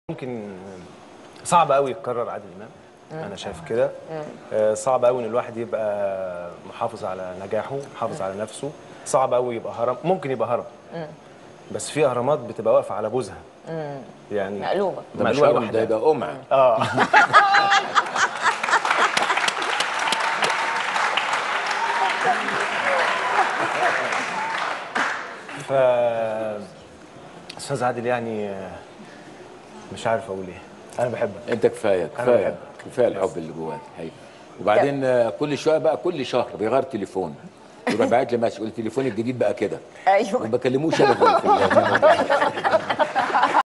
ممكن صعب قوي يتكرر عادل امام انا شايف كده آه، صعب قوي ان الواحد يبقى محافظ على نجاحه محافظ على نفسه صعب قوي يبقى هرم ممكن يبقى هرم بس في اهرامات بتبقى واقفه على بوزها يعني مقلوبة. ده مش مقلوبة هرم ده لوحدها. يبقى قمع اه ف استاذ عادل يعني آه، مش عارف اقول ايه انا بحبك انت كفايه أنا كفايه بحبك. كفايه الحب اللي جواك حقيقي وبعدين آه، كل شويه بقى كل شهر بيغير تليفون يبقى باعت لي مسج يقول التليفون الجديد بقى كده ايوه ما بكلموش انا في ال-